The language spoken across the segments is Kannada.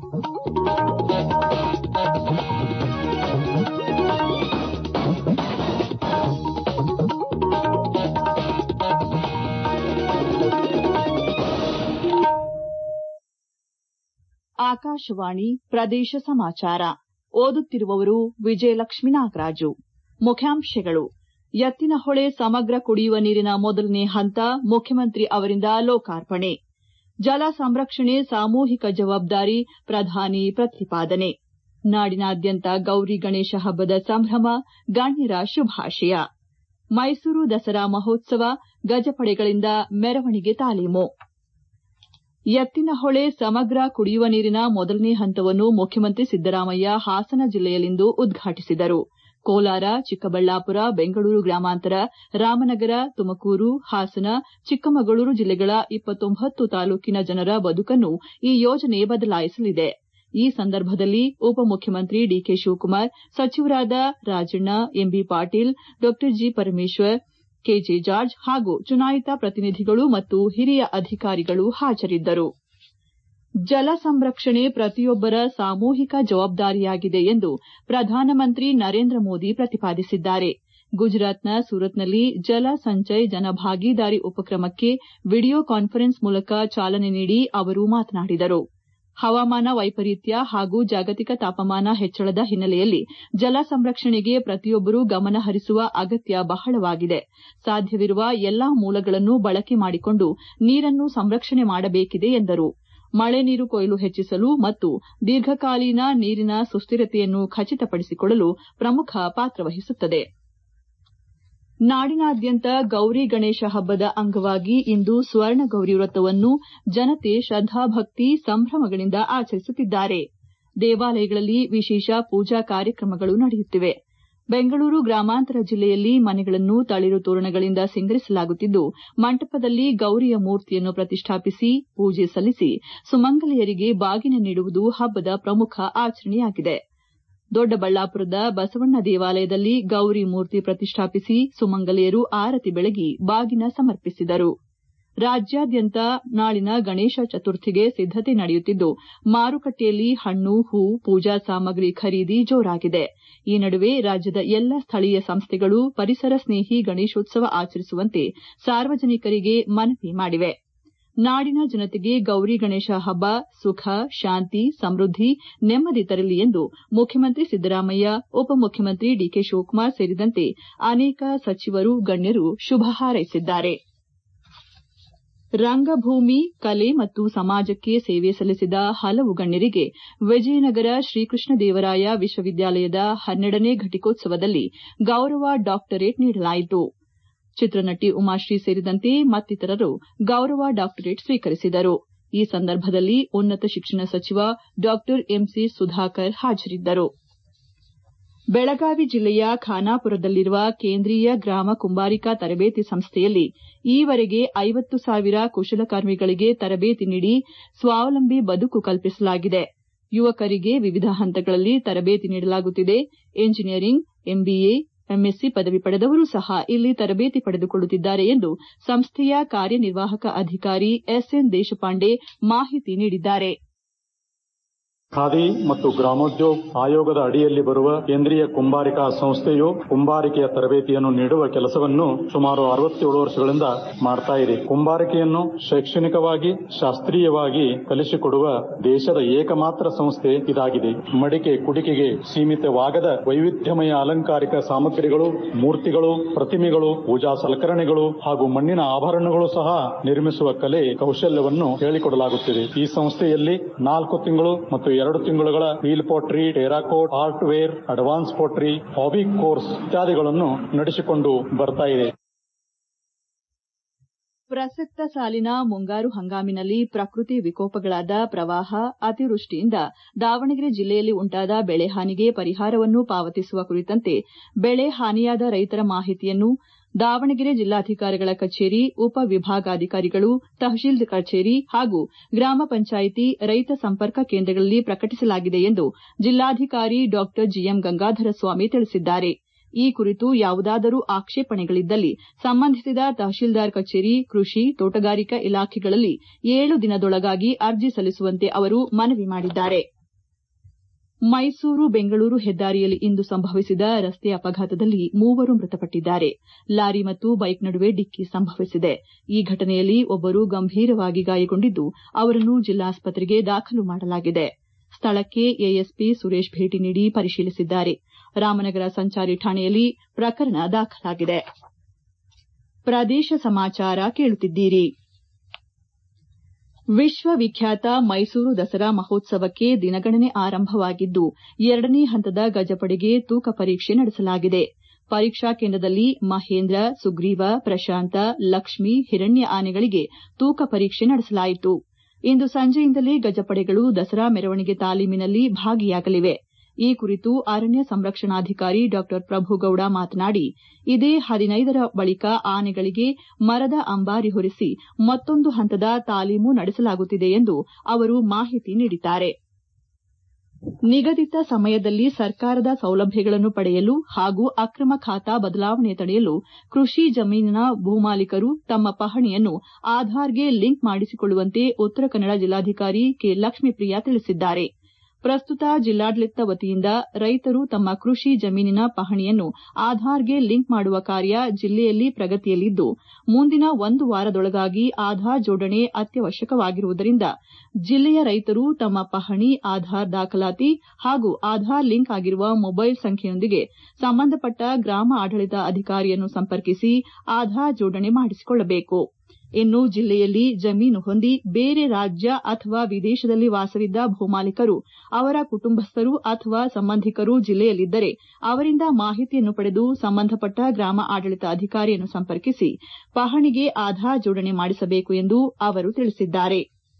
ಆಕಾಶವಾಣಿ ಪ್ರದೇಶ ಸಮಾಚಾರ ಓದುತ್ತಿರುವವರು ವಿಜಯಲಕ್ಷ್ಮೀ ನಾಗರಾಜು ಮುಖ್ಯಾಂಶಗಳು ಎತ್ತಿನಹೊಳೆ ಸಮಗ್ರ ಕುಡಿಯುವ ನೀರಿನ ಮೊದಲನೇ ಹಂತ ಮುಖ್ಯಮಂತ್ರಿ ಅವರಿಂದ ಲೋಕಾರ್ಪಣೆ ಜಲ ಸಂರಕ್ಷಣೆ ಸಾಮೂಹಿಕ ಜವಾಬ್ದಾರಿ ಪ್ರಧಾನಿ ಪ್ರತಿಪಾದನೆ ನಾಡಿನಾದ್ಯಂತ ಗೌರಿ ಗಣೇಶ ಹಬ್ಬದ ಸಂಭ್ರಮ ಗಣ್ಯರ ಶುಭಾಶಯ ಮೈಸೂರು ದಸರಾ ಮಹೋತ್ಸವ ಗಜಪಡೆಗಳಿಂದ ಮೆರವಣಿಗೆ ತಾಲೀಮು ಎತ್ತಿನಹೊಳೆ ಸಮಗ್ರ ಕುಡಿಯುವ ನೀರಿನ ಮೊದಲನೇ ಹಂತವನ್ನು ಮುಖ್ಯಮಂತ್ರಿ ಸಿದ್ದರಾಮಯ್ಯ ಹಾಸನ ಜಿಲ್ಲೆಯಲ್ಲಿಂದು ಉದ್ಘಾಟಿಸಿದರು ಕೋಲಾರ ಚಿಕ್ಕಬಳ್ಳಾಪುರ ಬೆಂಗಳೂರು ಗ್ರಾಮಾಂತರ ರಾಮನಗರ ತುಮಕೂರು ಹಾಸನ ಚಿಕ್ಕಮಗಳೂರು ಜಿಲ್ಲೆಗಳ ತಾಲೂಕಿನ ಜನರ ಬದುಕನ್ನು ಈ ಯೋಜನೆ ಬದಲಾಯಿಸಲಿದೆ ಈ ಸಂದರ್ಭದಲ್ಲಿ ಉಪಮುಖ್ಯಮಂತ್ರಿ ಡಿಕೆ ಶಿವಕುಮಾರ್ ಸಚಿವರಾದ ರಾಜಣ್ಣ ಎಂಬಿ ಪಾಟೀಲ್ ಡಾ ಜಿ ಪರಮೇಶ್ವರ್ ಕೆಜೆ ಜಾರ್ಜ್ ಹಾಗೂ ಚುನಾಯಿತ ಪ್ರತಿನಿಧಿಗಳು ಮತ್ತು ಹಿರಿಯ ಅಧಿಕಾರಿಗಳು ಹಾಜರಿದ್ದರು ಜಲ ಸಂರಕ್ಷಣೆ ಪ್ರತಿಯೊಬ್ಬರ ಸಾಮೂಹಿಕ ಜವಾಬ್ದಾರಿಯಾಗಿದೆ ಎಂದು ಪ್ರಧಾನಮಂತ್ರಿ ನರೇಂದ್ರ ಮೋದಿ ಪ್ರತಿಪಾದಿಸಿದ್ದಾರೆ ಗುಜರಾತ್ನ ಸೂರತ್ನಲ್ಲಿ ಜಲ ಸಂಚಯ್ ಜನಭಾಗೀದಾರಿ ಉಪಕ್ರಮಕ್ಕೆ ವಿಡಿಯೋ ಕಾನ್ಫರೆನ್ಸ್ ಮೂಲಕ ಚಾಲನೆ ನೀಡಿ ಅವರು ಮಾತನಾಡಿದರು ಹವಾಮಾನ ವೈಪರೀತ್ಯ ಹಾಗೂ ಜಾಗತಿಕ ತಾಪಮಾನ ಹೆಚ್ಚಳದ ಹಿನ್ನೆಲೆಯಲ್ಲಿ ಜಲ ಸಂರಕ್ಷಣೆಗೆ ಪ್ರತಿಯೊಬ್ಬರೂ ಗಮನ ಹರಿಸುವ ಅಗತ್ಯ ಬಹಳವಾಗಿದೆ ಸಾಧ್ಯವಿರುವ ಎಲ್ಲಾ ಮೂಲಗಳನ್ನು ಬಳಕೆ ಮಾಡಿಕೊಂಡು ನೀರನ್ನು ಸಂರಕ್ಷಣೆ ಮಾಡಬೇಕಿದೆ ಎಂದರು ಮಳೆ ನೀರು ಕೊಯ್ಲು ಹೆಚ್ಚಿಸಲು ಮತ್ತು ದೀರ್ಘಕಾಲೀನ ನೀರಿನ ಸುಸ್ತಿರತೆಯನ್ನು ಖಚಿತಪಡಿಸಿಕೊಳ್ಳಲು ಪ್ರಮುಖ ಪಾತ್ರ ವಹಿಸುತ್ತದೆ ನಾಡಿನಾದ್ಯಂತ ಗೌರಿ ಗಣೇಶ ಹಬ್ಬದ ಅಂಗವಾಗಿ ಇಂದು ಸ್ವರ್ಣ ಗೌರಿ ವ್ರತವನ್ನು ಜನತೆ ಶ್ರದ್ದಾಭಕ್ತಿ ಸಂಭ್ರಮಗಳಿಂದ ಆಚರಿಸುತ್ತಿದ್ದಾರೆ ದೇವಾಲಯಗಳಲ್ಲಿ ವಿಶೇಷ ಪೂಜಾ ಕಾರ್ಯಕ್ರಮಗಳು ನಡೆಯುತ್ತಿವೆ ಬೆಂಗಳೂರು ಗ್ರಾಮಾಂತರ ಜಿಲ್ಲೆಯಲ್ಲಿ ಮನೆಗಳನ್ನು ತಳಿರು ತೋರಣಗಳಿಂದ ಸಿಂಗರಿಸಲಾಗುತ್ತಿದ್ದು ಮಂಟಪದಲ್ಲಿ ಗೌರಿಯ ಮೂರ್ತಿಯನ್ನು ಪ್ರತಿಷ್ಠಾಪಿಸಿ ಪೂಜೆ ಸಲ್ಲಿಸಿ ಸುಮಂಗಲೆಯರಿಗೆ ಬಾಗಿನ ನೀಡುವುದು ಹಬ್ಬದ ಪ್ರಮುಖ ಆಚರಣೆಯಾಗಿದೆ ದೊಡ್ಡಬಳ್ಳಾಪುರದ ಬಸವಣ್ಣ ದೇವಾಲಯದಲ್ಲಿ ಗೌರಿ ಮೂರ್ತಿ ಪ್ರತಿಷ್ಠಾಪಿಸಿ ಸುಮಂಗಲೆಯರು ಆರತಿ ಬೆಳಗಿ ಬಾಗಿನ ಸಮರ್ಪಿಸಿದರು ರಾಜ್ಯಾದ್ಯಂತ ನಾಳಿನ ಗಣೇಶ ಚತುರ್ಥಿಗೆ ಸಿದ್ದತೆ ನಡೆಯುತ್ತಿದ್ದು ಮಾರುಕಟ್ಟೆಯಲ್ಲಿ ಹಣ್ಣು ಹೂ ಪೂಜಾ ಸಾಮಗ್ರಿ ಖರೀದಿ ಜೋರಾಗಿದೆ ಈ ನಡುವೆ ರಾಜ್ಯದ ಎಲ್ಲ ಸ್ಥಳೀಯ ಸಂಸ್ಥೆಗಳು ಪರಿಸರ ಸ್ನೇಹಿ ಗಣೇಶೋತ್ಸವ ಆಚರಿಸುವಂತೆ ಸಾರ್ವಜನಿಕರಿಗೆ ಮನವಿ ಮಾಡಿವೆ ನಾಡಿನ ಜನತೆಗೆ ಗೌರಿ ಗಣೇಶ ಹಬ್ಬ ಸುಖ ಶಾಂತಿ ಸಮೃದ್ಧಿ ನೆಮ್ಮದಿ ತರಲಿ ಎಂದು ಮುಖ್ಯಮಂತ್ರಿ ಸಿದ್ದರಾಮಯ್ಯ ಉಪಮುಖ್ಯಮಂತ್ರಿ ಡಿಕೆ ಶಿವಕುಮಾರ್ ಸೇರಿದಂತೆ ಅನೇಕ ಸಚಿವರು ಗಣ್ಯರು ಶುಭ ಹಾರೈಸಿದ್ದಾರೆ ರಂಗಭೂಮಿ ಕಲೆ ಮತ್ತು ಸಮಾಜಕ್ಕೆ ಸೇವೆ ಸಲ್ಲಿಸಿದ ಹಲವು ಗಣ್ಯರಿಗೆ ವಿಜಯನಗರ ಶ್ರೀಕೃಷ್ಣದೇವರಾಯ ವಿಶ್ವವಿದ್ಯಾಲಯದ ಹನ್ನೆರಡನೇ ಘಟಿಕೋತ್ಸವದಲ್ಲಿ ಗೌರವ ಡಾಕ್ಟರೇಟ್ ನೀಡಲಾಯಿತು ಚಿತ್ರನಟಿ ಉಮಾಶ್ರೀ ಸೇರಿದಂತೆ ಮತ್ತಿತರರು ಗೌರವ ಡಾಕ್ಟರೇಟ್ ಸ್ವೀಕರಿಸಿದರು ಈ ಸಂದರ್ಭದಲ್ಲಿ ಉನ್ನತ ಶಿಕ್ಷಣ ಸಚಿವ ಡಾ ಎಂಸಿ ಸುಧಾಕರ್ ಹಾಜರಿದ್ದರು ಬೆಳಗಾವಿ ಜಿಲ್ಲೆಯ ಖಾನಾಪುರದಲ್ಲಿರುವ ಕೇಂದ್ರೀಯ ಗ್ರಾಮ ಕುಂಬಾರಿಕಾ ತರಬೇತಿ ಸಂಸ್ಥೆಯಲ್ಲಿ ಈವರೆಗೆ ಐವತ್ತು ಸಾವಿರ ಕುಶಲಕರ್ಮಿಗಳಿಗೆ ತರಬೇತಿ ನೀಡಿ ಸ್ವಾವಲಂಬಿ ಬದುಕು ಕಲ್ಪಿಸಲಾಗಿದೆ ಯುವಕರಿಗೆ ವಿವಿಧ ಹಂತಗಳಲ್ಲಿ ತರಬೇತಿ ನೀಡಲಾಗುತ್ತಿದೆ ಎಂಜಿನಿಯರಿಂಗ್ ಎಂಬಿಎ ಎಂಎಸ್ಸಿ ಪದವಿ ಪಡೆದವರೂ ಸಹ ಇಲ್ಲಿ ತರಬೇತಿ ಪಡೆದುಕೊಳ್ಳುತ್ತಿದ್ದಾರೆ ಎಂದು ಸಂಸ್ಥೆಯ ಕಾರ್ಯನಿರ್ವಾಹಕ ಅಧಿಕಾರಿ ಎಸ್ಎನ್ ದೇಶಪಾಂಡೆ ಮಾಹಿತಿ ನೀಡಿದ್ದಾರೆ ಖಾದಿ ಮತ್ತು ಗ್ರಾಮೋದ್ಯೋಗ ಆಯೋಗದ ಅಡಿಯಲ್ಲಿ ಬರುವ ಕೇಂದ್ರೀಯ ಕುಂಬಾರಿಕಾ ಸಂಸ್ಥೆಯು ಕುಂಬಾರಿಕೆಯ ತರಬೇತಿಯನ್ನು ನೀಡುವ ಕೆಲಸವನ್ನು ಸುಮಾರು ಅರವತ್ತೇಳು ವರ್ಷಗಳಿಂದ ಮಾಡ್ತಾ ಇದೆ ಕುಂಬಾರಿಕೆಯನ್ನು ಶೈಕ್ಷಣಿಕವಾಗಿ ಶಾಸ್ತ್ರೀಯವಾಗಿ ಕಲಿಸಿಕೊಡುವ ದೇಶದ ಏಕಮಾತ್ರ ಸಂಸ್ಥೆ ಇದಾಗಿದೆ ಮಡಿಕೆ ಕುಡಿಕೆಗೆ ಸೀಮಿತವಾಗದ ವೈವಿಧ್ಯಮಯ ಅಲಂಕಾರಿಕ ಸಾಮಗ್ರಿಗಳು ಮೂರ್ತಿಗಳು ಪ್ರತಿಮೆಗಳು ಪೂಜಾ ಸಲಕರಣೆಗಳು ಹಾಗೂ ಮಣ್ಣಿನ ಆಭರಣಗಳು ಸಹ ನಿರ್ಮಿಸುವ ಕಲೆ ಕೌಶಲ್ಯವನ್ನು ಹೇಳಿಕೊಡಲಾಗುತ್ತಿದೆ ಈ ಸಂಸ್ಥೆಯಲ್ಲಿ ನಾಲ್ಕು ತಿಂಗಳು ಮತ್ತು ಎರಡು ತಿಂಗಳುಗಳ wheel pottery terracotta art ware advance pottery hobby course ಇತ್ಯಾದಿಗಳನ್ನು ನಡೆಸಿಕೊಂಡು ಬರ್ತಾ ಇದೆ ಪ್ರಸಕ್ತ ಸಾಲಿನ ಮುಂಗಾರು ಹಂಗಾಮಿನಲ್ಲಿ ಪ್ರಕೃತಿ ವಿಕೋಪಗಳಾದ ಪ್ರವಾಹ ಅತಿವೃಷ್ಟಿಯಿಂದ ದಾವಣಗೆರೆ ಜಿಲ್ಲೆಯಲ್ಲಿ ಉಂಟಾದ ಬೆಳೆ ಹಾನಿಗೆ ಪರಿಹಾರವನ್ನು ಪಾವತಿಸುವ ಕುರಿತಂತೆ ಬೆಳೆ ಹಾನಿಯಾದ ರೈತರ ಮಾಹಿತಿಯನ್ನು ದಾವಣಗೆರೆ ಜಿಲ್ಲಾಧಿಕಾರಿಗಳ ಕಚೇರಿ ಉಪ ವಿಭಾಗಾಧಿಕಾರಿಗಳು ತಹಶೀಲ್ ಕಚೇರಿ ಹಾಗೂ ಗ್ರಾಮ ಪಂಚಾಯಿತಿ ರೈತ ಸಂಪರ್ಕ ಕೇಂದ್ರಗಳಲ್ಲಿ ಪ್ರಕಟಿಸಲಾಗಿದೆ ಎಂದು ಜಿಲ್ಲಾಧಿಕಾರಿ ಡಾ ಜಿಎಂ ಗಂಗಾಧರ ಸ್ವಾಮಿ ತಿಳಿಸಿದ್ದಾರೆ ಈ ಕುರಿತು ಯಾವುದಾದರೂ ಆಕ್ಷೇಪಣೆಗಳಿದ್ದಲ್ಲಿ ಸಂಬಂಧಿಸಿದ ತಹಶೀಲ್ದಾರ್ ಕಚೇರಿ ಕೃಷಿ ತೋಟಗಾರಿಕಾ ಇಲಾಖೆಗಳಲ್ಲಿ ಏಳು ದಿನದೊಳಗಾಗಿ ಅರ್ಜಿ ಸಲ್ಲಿಸುವಂತೆ ಅವರು ಮನವಿ ಮಾಡಿದ್ದಾರೆ ಮೈಸೂರು ಬೆಂಗಳೂರು ಹೆದ್ದಾರಿಯಲ್ಲಿ ಇಂದು ಸಂಭವಿಸಿದ ರಸ್ತೆ ಅಪಘಾತದಲ್ಲಿ ಮೂವರು ಮೃತಪಟ್ಟಿದ್ದಾರೆ ಲಾರಿ ಮತ್ತು ಬೈಕ್ ನಡುವೆ ಡಿಕ್ಕಿ ಸಂಭವಿಸಿದೆ ಈ ಘಟನೆಯಲ್ಲಿ ಒಬ್ಬರು ಗಂಭೀರವಾಗಿ ಗಾಯಗೊಂಡಿದ್ದು ಅವರನ್ನು ಜಿಲ್ಲಾಸ್ಪತ್ರೆಗೆ ದಾಖಲು ಮಾಡಲಾಗಿದೆ ಸ್ಥಳಕ್ಕೆ ಎಎಸ್ಪಿ ಸುರೇಶ್ ಭೇಟಿ ನೀಡಿ ಪರಿಶೀಲಿಸಿದ್ದಾರೆ ರಾಮನಗರ ಸಂಚಾರಿ ಠಾಣೆಯಲ್ಲಿ ಪ್ರಕರಣ ದಾಖಲಾಗಿದೆ ಪ್ರದೇಶ ಸಮಾಚಾರ ಕೇಳುತ್ತಿದ್ದೀರಿ ವಿಶ್ವವಿಖ್ಯಾತ ಮೈಸೂರು ದಸರಾ ಮಹೋತ್ಸವಕ್ಕೆ ದಿನಗಣನೆ ಆರಂಭವಾಗಿದ್ದು ಎರಡನೇ ಹಂತದ ಗಜಪಡೆಗೆ ತೂಕ ಪರೀಕ್ಷೆ ನಡೆಸಲಾಗಿದೆ ಪರೀಕ್ಷಾ ಕೇಂದ್ರದಲ್ಲಿ ಮಹೇಂದ್ರ ಸುಗ್ರೀವ ಪ್ರಶಾಂತ ಲಕ್ಷ್ಮಿ ಹಿರಣ್ಯ ಆನೆಗಳಿಗೆ ತೂಕ ಪರೀಕ್ಷೆ ನಡೆಸಲಾಯಿತು ಇಂದು ಸಂಜೆಯಿಂದಲೇ ಗಜಪಡೆಗಳು ದಸರಾ ಮೆರವಣಿಗೆ ತಾಲೀಮಿನಲ್ಲಿ ಭಾಗಿಯಾಗಲಿವೆ ಈ ಕುರಿತು ಅರಣ್ಯ ಸಂರಕ್ಷಣಾಧಿಕಾರಿ ಡಾ ಪ್ರಭುಗೌಡ ಮಾತನಾಡಿ ಇದೇ ಹದಿನೈದರ ಬಳಿಕ ಆನೆಗಳಿಗೆ ಮರದ ಅಂಬಾರಿ ಹೊರಿಸಿ ಮತ್ತೊಂದು ಹಂತದ ತಾಲೀಮು ನಡೆಸಲಾಗುತ್ತಿದೆ ಎಂದು ಅವರು ಮಾಹಿತಿ ನೀಡಿದ್ದಾರೆ ನಿಗದಿತ ಸಮಯದಲ್ಲಿ ಸರ್ಕಾರದ ಸೌಲಭ್ಯಗಳನ್ನು ಪಡೆಯಲು ಹಾಗೂ ಅಕ್ರಮ ಖಾತಾ ಬದಲಾವಣೆ ತಡೆಯಲು ಕೃಷಿ ಜಮೀನಿನ ಭೂಮಾಲೀಕರು ತಮ್ಮ ಪಹಣಿಯನ್ನು ಆಧಾರ್ಗೆ ಲಿಂಕ್ ಮಾಡಿಸಿಕೊಳ್ಳುವಂತೆ ಉತ್ತರ ಕನ್ನಡ ಜಿಲ್ಲಾಧಿಕಾರಿ ಕೆ ಲಕ್ಷ್ಮೀಪ್ರಿಯಾ ತಿಳಿಸಿದ್ದಾರೆ ಪ್ರಸ್ತುತ ಜಿಲ್ಲಾಡಳಿತ ವತಿಯಿಂದ ರೈತರು ತಮ್ಮ ಕೃಷಿ ಜಮೀನಿನ ಪಹಣಿಯನ್ನು ಆಧಾರ್ಗೆ ಲಿಂಕ್ ಮಾಡುವ ಕಾರ್ಯ ಜಿಲ್ಲೆಯಲ್ಲಿ ಪ್ರಗತಿಯಲ್ಲಿದ್ದು ಮುಂದಿನ ಒಂದು ವಾರದೊಳಗಾಗಿ ಆಧಾರ್ ಜೋಡಣೆ ಅತ್ಯವಶ್ಯಕವಾಗಿರುವುದರಿಂದ ಜಿಲ್ಲೆಯ ರೈತರು ತಮ್ಮ ಪಹಣಿ ಆಧಾರ್ ದಾಖಲಾತಿ ಹಾಗೂ ಆಧಾರ್ ಲಿಂಕ್ ಆಗಿರುವ ಮೊಬೈಲ್ ಸಂಖ್ಯೆಯೊಂದಿಗೆ ಸಂಬಂಧಪಟ್ಟ ಗ್ರಾಮ ಆಡಳಿತ ಅಧಿಕಾರಿಯನ್ನು ಸಂಪರ್ಕಿಸಿ ಆಧಾರ್ ಜೋಡಣೆ ಮಾಡಿಸಿಕೊಳ್ಳಬೇಕು ಇನ್ನು ಜಿಲ್ಲೆಯಲ್ಲಿ ಜಮೀನು ಹೊಂದಿ ಬೇರೆ ರಾಜ್ಯ ಅಥವಾ ವಿದೇಶದಲ್ಲಿ ವಾಸವಿದ್ದ ಭೂಮಾಲೀಕರು ಅವರ ಕುಟುಂಬಸ್ಥರು ಅಥವಾ ಸಂಬಂಧಿಕರು ಜಿಲ್ಲೆಯಲ್ಲಿದ್ದರೆ ಅವರಿಂದ ಮಾಹಿತಿಯನ್ನು ಪಡೆದು ಸಂಬಂಧಪಟ್ಟ ಗ್ರಾಮ ಆಡಳಿತ ಅಧಿಕಾರಿಯನ್ನು ಸಂಪರ್ಕಿಸಿ ಪಹಣಿಗೆ ಆಧಾರ್ ಜೋಡಣೆ ಮಾಡಿಸಬೇಕು ಎಂದು ಅವರು ತಿಳಿಸಿದ್ದಾರೆ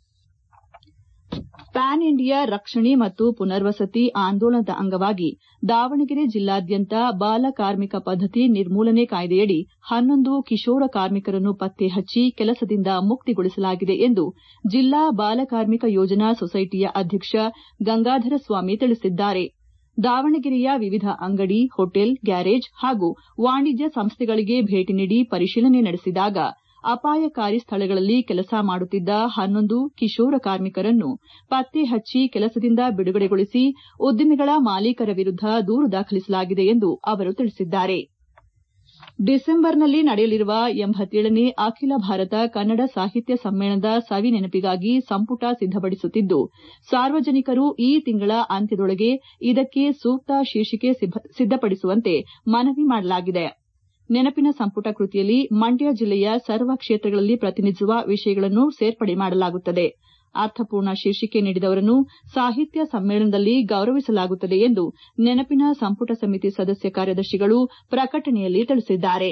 ಪ್ಯಾನ್ ಇಂಡಿಯಾ ರಕ್ಷಣೆ ಮತ್ತು ಪುನರ್ವಸತಿ ಆಂದೋಲನದ ಅಂಗವಾಗಿ ದಾವಣಗೆರೆ ಜಿಲ್ಲಾದ್ಯಂತ ಬಾಲ ಕಾರ್ಮಿಕ ಪದ್ದತಿ ನಿರ್ಮೂಲನೆ ಕಾಯ್ದೆಯಡಿ ಹನ್ನೊಂದು ಕಿಶೋರ ಕಾರ್ಮಿಕರನ್ನು ಪತ್ತೆ ಹಚ್ಚಿ ಕೆಲಸದಿಂದ ಮುಕ್ತಿಗೊಳಿಸಲಾಗಿದೆ ಎಂದು ಜಿಲ್ಲಾ ಬಾಲ ಕಾರ್ಮಿಕ ಯೋಜನಾ ಸೊಸೈಟಿಯ ಅಧ್ಯಕ್ಷ ಗಂಗಾಧರ ಸ್ವಾಮಿ ತಿಳಿಸಿದ್ದಾರೆ ದಾವಣಗೆರೆಯ ವಿವಿಧ ಅಂಗಡಿ ಹೋಟೆಲ್ ಗ್ಯಾರೇಜ್ ಹಾಗೂ ವಾಣಿಜ್ಯ ಸಂಸ್ಥೆಗಳಿಗೆ ಭೇಟಿ ನೀಡಿ ಪರಿಶೀಲನೆ ನಡೆಸಿದಾಗ ಅಪಾಯಕಾರಿ ಸ್ಥಳಗಳಲ್ಲಿ ಕೆಲಸ ಮಾಡುತ್ತಿದ್ದ ಹನ್ನೊಂದು ಕಿಶೋರ ಕಾರ್ಮಿಕರನ್ನು ಪತ್ತೆ ಹಚ್ಚಿ ಕೆಲಸದಿಂದ ಬಿಡುಗಡೆಗೊಳಿಸಿ ಉದ್ದಿಮೆಗಳ ಮಾಲೀಕರ ವಿರುದ್ದ ದೂರು ದಾಖಲಿಸಲಾಗಿದೆ ಎಂದು ಅವರು ತಿಳಿಸಿದ್ದಾರೆ ಡಿಸೆಂಬರ್ನಲ್ಲಿ ನಡೆಯಲಿರುವ ಎಂಬತ್ತೇಳನೇ ಅಖಿಲ ಭಾರತ ಕನ್ನಡ ಸಾಹಿತ್ಯ ಸಮ್ಮೇಳನದ ಸವಿ ನೆನಪಿಗಾಗಿ ಸಂಪುಟ ಸಿದ್ದಪಡಿಸುತ್ತಿದ್ದು ಸಾರ್ವಜನಿಕರು ಈ ತಿಂಗಳ ಅಂತ್ಯದೊಳಗೆ ಇದಕ್ಕೆ ಸೂಕ್ತ ಶೀರ್ಷಿಕೆ ಸಿದ್ದಪಡಿಸುವಂತೆ ಮನವಿ ಮಾಡಲಾಗಿದೆ ನೆನಪಿನ ಸಂಪುಟ ಕೃತಿಯಲ್ಲಿ ಮಂಡ್ಯ ಜಿಲ್ಲೆಯ ಸರ್ವ ಕ್ಷೇತ್ರಗಳಲ್ಲಿ ಪ್ರತಿನಿಧಿಸುವ ವಿಷಯಗಳನ್ನು ಸೇರ್ಪಡೆ ಮಾಡಲಾಗುತ್ತದೆ ಅರ್ಥಪೂರ್ಣ ಶೀರ್ಷಿಕೆ ನೀಡಿದವರನ್ನು ಸಾಹಿತ್ಯ ಸಮ್ಮೇಳನದಲ್ಲಿ ಗೌರವಿಸಲಾಗುತ್ತದೆ ಎಂದು ನೆನಪಿನ ಸಂಪುಟ ಸಮಿತಿ ಸದಸ್ಯ ಕಾರ್ಯದರ್ಶಿಗಳು ಪ್ರಕಟಣೆಯಲ್ಲಿ ತಿಳಿಸಿದ್ದಾರೆ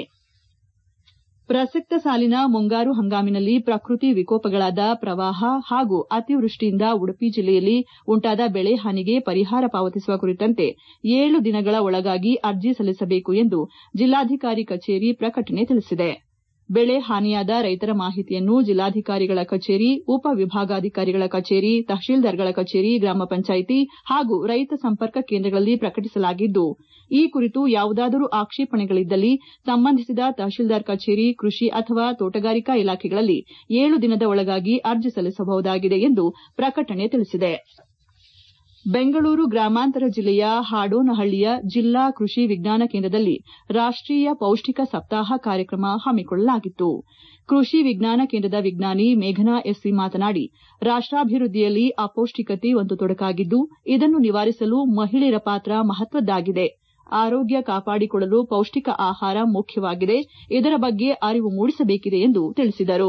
ಪ್ರಸಕ್ತ ಸಾಲಿನ ಮುಂಗಾರು ಹಂಗಾಮಿನಲ್ಲಿ ಪ್ರಕೃತಿ ವಿಕೋಪಗಳಾದ ಪ್ರವಾಹ ಹಾಗೂ ಅತಿವೃಷ್ಟಿಯಿಂದ ಉಡುಪಿ ಜಿಲ್ಲೆಯಲ್ಲಿ ಉಂಟಾದ ಬೆಳೆ ಹಾನಿಗೆ ಪರಿಹಾರ ಪಾವತಿಸುವ ಕುರಿತಂತೆ ಏಳು ದಿನಗಳ ಒಳಗಾಗಿ ಅರ್ಜಿ ಸಲ್ಲಿಸಬೇಕು ಎಂದು ಜಿಲ್ಲಾಧಿಕಾರಿ ಕಚೇರಿ ಪ್ರಕಟಣೆ ತಿಳಿಸಿದೆ ಬೆಳೆ ಹಾನಿಯಾದ ರೈತರ ಮಾಹಿತಿಯನ್ನು ಜಿಲ್ಲಾಧಿಕಾರಿಗಳ ಕಚೇರಿ ಉಪ ವಿಭಾಗಾಧಿಕಾರಿಗಳ ಕಚೇರಿ ತಹಶೀಲ್ದಾರ್ಗಳ ಕಚೇರಿ ಗ್ರಾಮ ಪಂಚಾಯಿತಿ ಹಾಗೂ ರೈತ ಸಂಪರ್ಕ ಕೇಂದ್ರಗಳಲ್ಲಿ ಪ್ರಕಟಿಸಲಾಗಿದ್ದು ಈ ಕುರಿತು ಯಾವುದಾದರೂ ಆಕ್ಷೇಪಣೆಗಳಿದ್ದಲ್ಲಿ ಸಂಬಂಧಿಸಿದ ತಹಶೀಲ್ದಾರ್ ಕಚೇರಿ ಕೃಷಿ ಅಥವಾ ತೋಟಗಾರಿಕಾ ಇಲಾಖೆಗಳಲ್ಲಿ ಏಳು ದಿನದ ಒಳಗಾಗಿ ಅರ್ಜಿ ಸಲ್ಲಿಸಬಹುದಾಗಿದೆ ಎಂದು ಪ್ರಕಟಣೆ ತಿಳಿಸಿದೆ ಬೆಂಗಳೂರು ಗ್ರಾಮಾಂತರ ಜಿಲ್ಲೆಯ ಹಾಡೋನಹಳ್ಳಿಯ ಜಿಲ್ಲಾ ಕೃಷಿ ವಿಜ್ಞಾನ ಕೇಂದ್ರದಲ್ಲಿ ರಾಷ್ಟೀಯ ಪೌಷ್ಟಿಕ ಸಪ್ತಾಹ ಕಾರ್ಯಕ್ರಮ ಹಮ್ಮಿಕೊಳ್ಳಲಾಗಿತ್ತು ಕೃಷಿ ವಿಜ್ಞಾನ ಕೇಂದ್ರದ ವಿಜ್ಞಾನಿ ಮೇಘನಾ ಎಸ್ಸಿ ಮಾತನಾಡಿ ರಾಷ್ಟಾಭಿವೃದ್ಧಿಯಲ್ಲಿ ಅಪೌಷ್ಟಿಕತೆ ಒಂದು ತೊಡಕಾಗಿದ್ದು ಇದನ್ನು ನಿವಾರಿಸಲು ಮಹಿಳೆಯರ ಪಾತ್ರ ಮಹತ್ವದ್ದಾಗಿದೆ ಆರೋಗ್ಯ ಕಾಪಾಡಿಕೊಳ್ಳಲು ಪೌಷ್ಟಿಕ ಆಹಾರ ಮುಖ್ಯವಾಗಿದೆ ಇದರ ಬಗ್ಗೆ ಅರಿವು ಮೂಡಿಸಬೇಕಿದೆ ಎಂದು ತಿಳಿಸಿದರು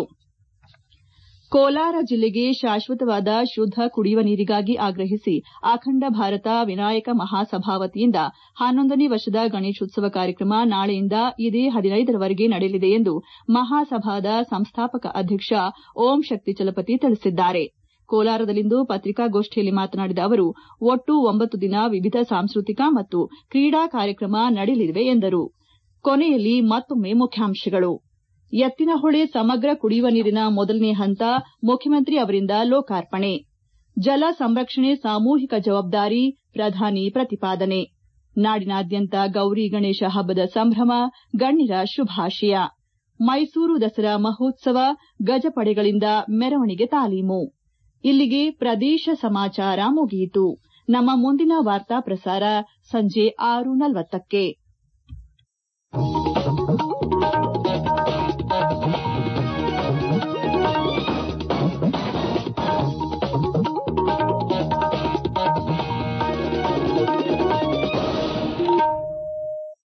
ಕೋಲಾರ ಜಿಲ್ಲೆಗೆ ಶಾಶ್ವತವಾದ ಶುದ್ದ ಕುಡಿಯುವ ನೀರಿಗಾಗಿ ಆಗ್ರಹಿಸಿ ಅಖಂಡ ಭಾರತ ವಿನಾಯಕ ಮಹಾಸಭಾ ವತಿಯಿಂದ ಹನ್ನೊಂದನೇ ವರ್ಷದ ಗಣೇಶೋತ್ಸವ ಕಾರ್ಯಕ್ರಮ ನಾಳೆಯಿಂದ ಇದೇ ಹದಿನೈದರವರೆಗೆ ನಡೆಯಲಿದೆ ಎಂದು ಮಹಾಸಭಾದ ಸಂಸ್ಥಾಪಕ ಅಧ್ಯಕ್ಷ ಓಂ ಶಕ್ತಿ ಚಲಪತಿ ತಿಳಿಸಿದ್ದಾರೆ ಕೋಲಾರದಲ್ಲಿಂದು ಪತ್ರಿಕಾಗೋಷ್ಠಿಯಲ್ಲಿ ಮಾತನಾಡಿದ ಅವರು ಒಟ್ಟು ಒಂಬತ್ತು ದಿನ ವಿವಿಧ ಸಾಂಸ್ಕೃತಿಕ ಮತ್ತು ಕ್ರೀಡಾ ಕಾರ್ಯಕ್ರಮ ನಡೆಯಲಿವೆ ಎಂದರು ಕೊನೆಯಲ್ಲಿ ಮತ್ತೊಮ್ಮೆ ಮುಖ್ಯಾಂಶಗಳು ಎತ್ತಿನಹೊಳೆ ಸಮಗ್ರ ಕುಡಿಯುವ ನೀರಿನ ಮೊದಲನೇ ಹಂತ ಮುಖ್ಯಮಂತ್ರಿ ಅವರಿಂದ ಲೋಕಾರ್ಪಣೆ ಜಲ ಸಂರಕ್ಷಣೆ ಸಾಮೂಹಿಕ ಜವಾಬ್ದಾರಿ ಪ್ರಧಾನಿ ಪ್ರತಿಪಾದನೆ ನಾಡಿನಾದ್ಯಂತ ಗೌರಿ ಗಣೇಶ ಹಬ್ಬದ ಸಂಭ್ರಮ ಗಣ್ಯರ ಶುಭಾಶಯ ಮೈಸೂರು ದಸರಾ ಮಹೋತ್ಸವ ಗಜಪಡೆಗಳಿಂದ ಮೆರವಣಿಗೆ ತಾಲೀಮು ಇಲ್ಲಿಗೆ ಪ್ರದೇಶ ಸಮಾಚಾರ ಮುಗಿಯಿತು ನಮ್ಮ ಮುಂದಿನ ವಾರ್ತಾ ಪ್ರಸಾರ ಸಂಜೆ ಆರು ನಲವತ್ತಕ್ಕೆ